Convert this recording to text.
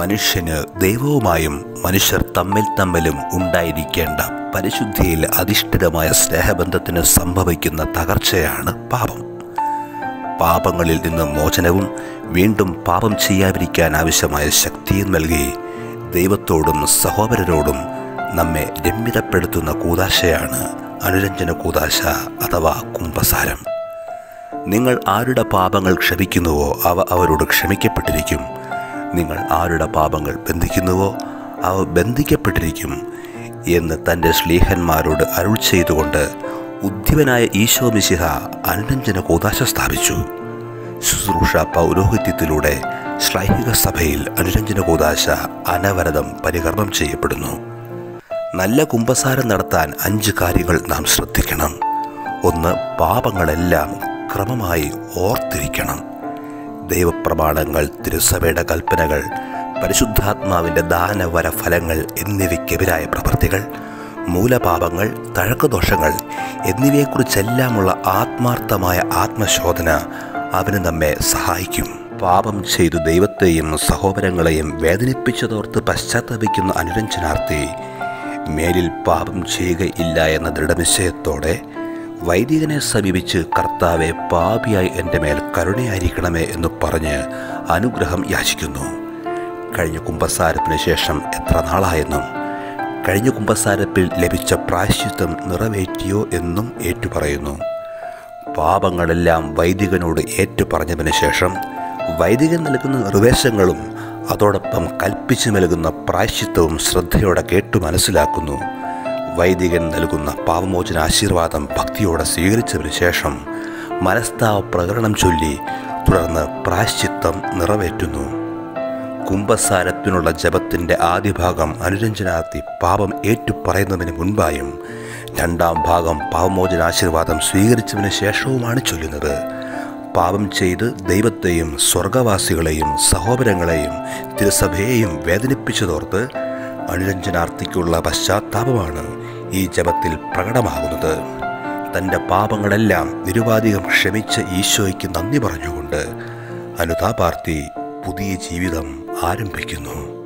മനുഷ്യന് ദൈവവുമായും മനുഷ്യർ തമ്മിൽ തമ്മിലും ഉണ്ടായിരിക്കേണ്ട പരിശുദ്ധിയിൽ അധിഷ്ഠിതമായ സ്നേഹബന്ധത്തിന് സംഭവിക്കുന്ന തകർച്ചയാണ് പാപം പാപങ്ങളിൽ നിന്ന് മോചനവും വീണ്ടും പാപം ചെയ്യാതിരിക്കാൻ ആവശ്യമായ ശക്തിയും നൽകി ദൈവത്തോടും സഹോദരരോടും നമ്മെ രമ്യതപ്പെടുത്തുന്ന കൂതാശയാണ് അനുരഞ്ജന കൂതാശ അഥവാ കുംഭസാരം നിങ്ങൾ ആരുടെ പാപങ്ങൾ ക്ഷമിക്കുന്നുവോ അവ അവരോട് ക്ഷമിക്കപ്പെട്ടിരിക്കും നിങ്ങൾ ആരുടെ പാപങ്ങൾ ബന്ധിക്കുന്നുവോ അവ ബന്ധിക്കപ്പെട്ടിരിക്കും എന്ന് തൻ്റെ ശ്ലീഹന്മാരോട് അരുൾ ചെയ്തുകൊണ്ട് ഉദ്ധിവനായ ഈശോ മിശിഹ അനുരഞ്ജന കൂതാശ സ്ഥാപിച്ചു ശുശ്രൂഷ പൗരോഹിത്യത്തിലൂടെ ശ്ലൈഹിക സഭയിൽ അനുരഞ്ജന കൂതാശ അനവരതം പരികർമ്മം ചെയ്യപ്പെടുന്നു നല്ല കുംഭസാരം നടത്താൻ അഞ്ച് കാര്യങ്ങൾ നാം ശ്രദ്ധിക്കണം ഒന്ന് പാപങ്ങളെല്ലാം ക്രമമായി ഓർത്തിരിക്കണം ദൈവപ്രമാണങ്ങൾ തിരുസഭയുടെ കൽപ്പനകൾ പരിശുദ്ധാത്മാവിൻ്റെ ദാനവര ഫലങ്ങൾ എന്നിവയ്ക്കെതിരായ പ്രവൃത്തികൾ മൂലപാപങ്ങൾ തഴക്കദോഷങ്ങൾ എന്നിവയെക്കുറിച്ചെല്ലാമുള്ള ആത്മാർത്ഥമായ ആത്മശോധന അവന് നമ്മെ സഹായിക്കും പാപം ചെയ്തു ദൈവത്തെയും സഹോദരങ്ങളെയും വേദനിപ്പിച്ചതോർത്ത് പശ്ചാത്തപിക്കുന്ന അനുരഞ്ജനാർത്ഥി മേലിൽ പാപം ചെയ്യുകയില്ല എന്ന ദൃഢനിശ്ചയത്തോടെ വൈദികനെ സമീപിച്ച് കർത്താവെ പാപിയായി എൻ്റെ മേൽ കരുണയായിരിക്കണമേ എന്ന് പറഞ്ഞ് അനുഗ്രഹം യാചിക്കുന്നു കഴിഞ്ഞ കുംഭസാരത്തിന് ശേഷം എത്ര നാളായെന്നും കഴിഞ്ഞ കുംഭസാരത്തിൽ ലഭിച്ച പ്രായശ്ചിത്തം നിറവേറ്റിയോ എന്നും ഏറ്റുപറയുന്നു പാപങ്ങളെല്ലാം വൈദികനോട് ഏറ്റുപറഞ്ഞതിന് ശേഷം വൈദികൻ നൽകുന്ന നിർദ്ദേശങ്ങളും അതോടൊപ്പം കൽപ്പിച്ചു നൽകുന്ന പ്രായശ്ചിത്തവും ശ്രദ്ധയോടെ കേട്ടു മനസ്സിലാക്കുന്നു വൈദികൻ നൽകുന്ന പാവമോചന ആശീർവാദം ഭക്തിയോടെ സ്വീകരിച്ചതിന് ശേഷം മനസ്താവ പ്രകടനം ചൊല്ലി തുടർന്ന് പ്രായശ്ചിത്തം നിറവേറ്റുന്നു കുംഭസാരത്തിനുള്ള ജപത്തിൻ്റെ ആദ്യ ഭാഗം അനുരഞ്ജനാർത്ഥി പാപം ഏറ്റുപറയുന്നതിന് മുൻപായും രണ്ടാം ഭാഗം പാവമോചനാശീർവാദം സ്വീകരിച്ചതിന് ശേഷവുമാണ് ചൊല്ലുന്നത് പാപം ചെയ്ത് ദൈവത്തെയും സ്വർഗവാസികളെയും സഹോദരങ്ങളെയും തിരുസഭയെയും വേദനിപ്പിച്ചതോർത്ത് അനുരഞ്ജനാർത്ഥിക്കുള്ള പശ്ചാത്താപമാണ് ഈ ജപത്തിൽ പ്രകടമാകുന്നത് തൻ്റെ പാപങ്ങളെല്ലാം നിരുപാധികം ക്ഷമിച്ച ഈശോയ്ക്ക് നന്ദി പറഞ്ഞുകൊണ്ട് അനുതാപാർത്തി പുതിയ ജീവിതം ആരംഭിക്കുന്നു